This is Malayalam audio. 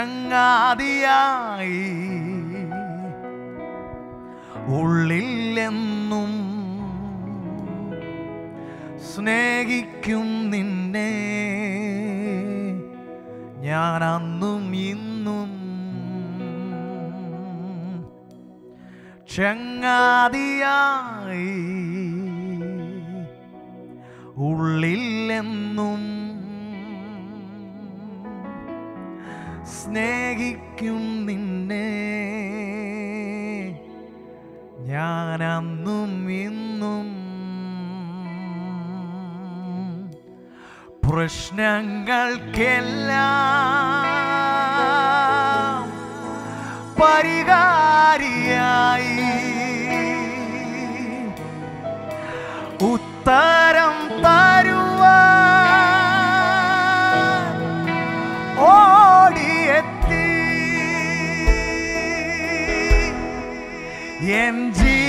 ചങ്ങാതിയായി ഉള്ളിൽ എന്നും സ്നേഹിക്കും നിന്നെ ഞാൻ അന്നും ഇന്നും ചങ്ങാതിയായി ഉള്ളിലെന്നും സ്നേഹിക്കും നിന്നെ ഞാൻ അന്നും ഇന്നും പ്രശ്നങ്ങൾക്കെല്ലാം പരിഹാരിയായി ഉത്തരം തരുവാൻ ഓടിയെത്തി എൻ ജീ